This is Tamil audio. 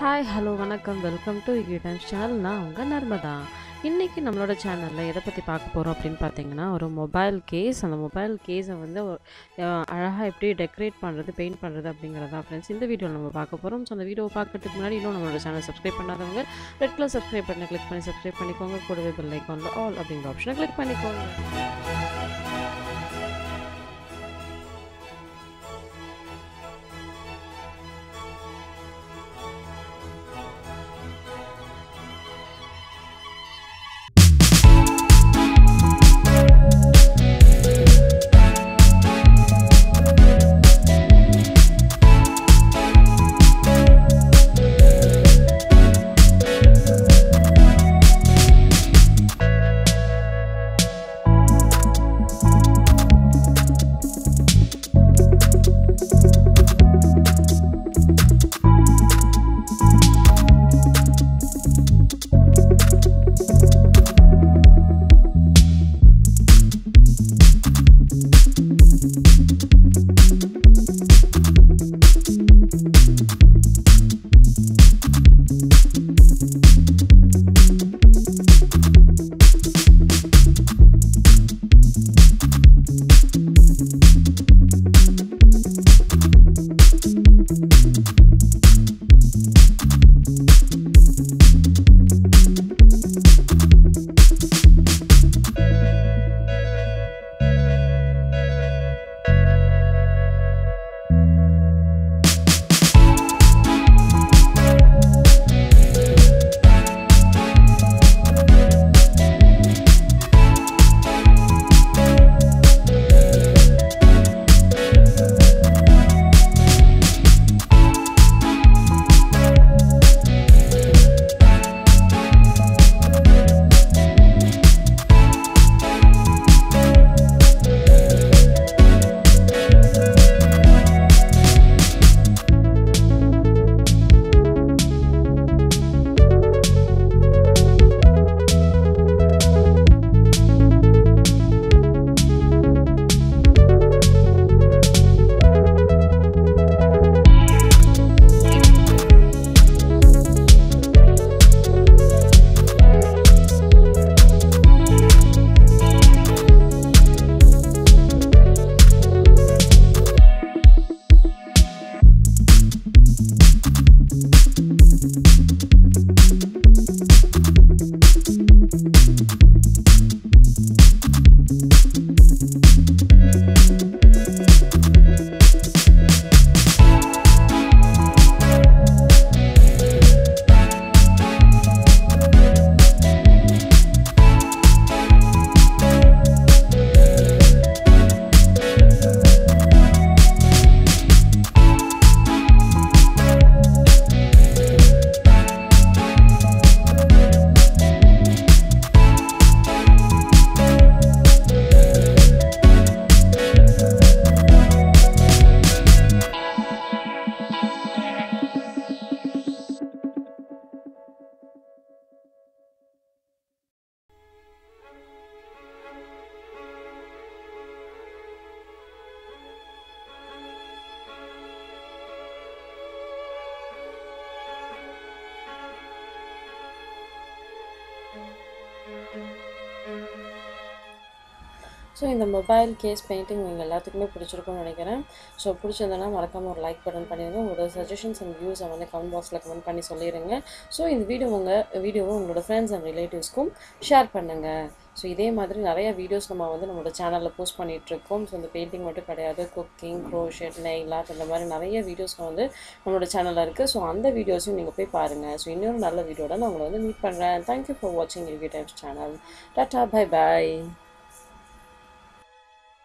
ஹாய் ஹலோ வணக்கம் வெல்கம் டு டைம்ஸ் சேனல் நான் உங்கள் நர்மதா இன்றைக்கி நம்மளோட சேனலில் எதை பற்றி பார்க்க போகிறோம் அப்படின்னு பார்த்தீங்கன்னா ஒரு மொபைல் கேஸ் அந்த மொபைல் கேஸை வந்து அழகாக எப்படி டெக்கரேட் பண்ணுறது பெயிண்ட் பண்ணுறது அப்படிங்கிறதா ஃப்ரெண்ட்ஸ் இந்த வீடியோவில் நம்ம பார்க்க போகிறோம் ஸோ அந்த வீடியோவை பார்க்கறதுக்கு முன்னாடி இன்னும் நம்மளோட சேனல் சப்ஸ்கிரைப் பண்ணாதவங்க ரெட் கலர் சப்ஸ்கிரைப் பண்ணி கிளிக் பண்ணி சப்ஸ்கிரைப் பண்ணிக்கோங்க கூடவே பெல் ஐக்கானில் ஆல் அப்படிங்கிற ஆப்ஷனை கிளிக் பண்ணிக்கோங்க ஸோ இந்த மொபைல் கேஸ் பெயிண்டிங் உங்கள் எல்லாத்துக்குமே பிடிச்சிருக்கும்னு நினைக்கிறேன் ஸோ பிடிச்சிருந்தனா மறக்காமல் ஒரு லைக் பட்டன் பண்ணிடுங்க உங்களோட சஜஷன்ஸ் அண்ட் வியூஸை வந்து கமெண்ட் பாக்ஸில் கமெண்ட் பண்ணி சொல்லிடுங்க ஸோ இந்த வீடியோ உங்கள் வீடியோவை உங்களோட ஃப்ரெண்ட்ஸ் அண்ட் ரிலேட்டிவ்ஸ்க்கும் ஷேர் பண்ணுங்கள் ஸோ இதே மாதிரி நிறைய வீடியோஸ் நம்ம வந்து நம்மளோட சேனலில் போஸ்ட் பண்ணிகிட்ருக்கோம் ஸோ இந்த பெயிண்டிங் மட்டும் கிடையாது குக்கிங் க்ரோஷெட் நெயில் ஆர்ட் இந்த மாதிரி நிறைய வீடியோஸ் வந்து நம்மளோட சேனலில் இருக்குது ஸோ அந்த வீடியோஸும் நீங்கள் போய் பாருங்கள் ஸோ இன்னொரு நல்ல வீடியோட நான் உங்களை வந்து மீட் பண்ணுறேன் தேங்க்யூ ஃபார் வாட்சிங் review Times channel tata bye பாய்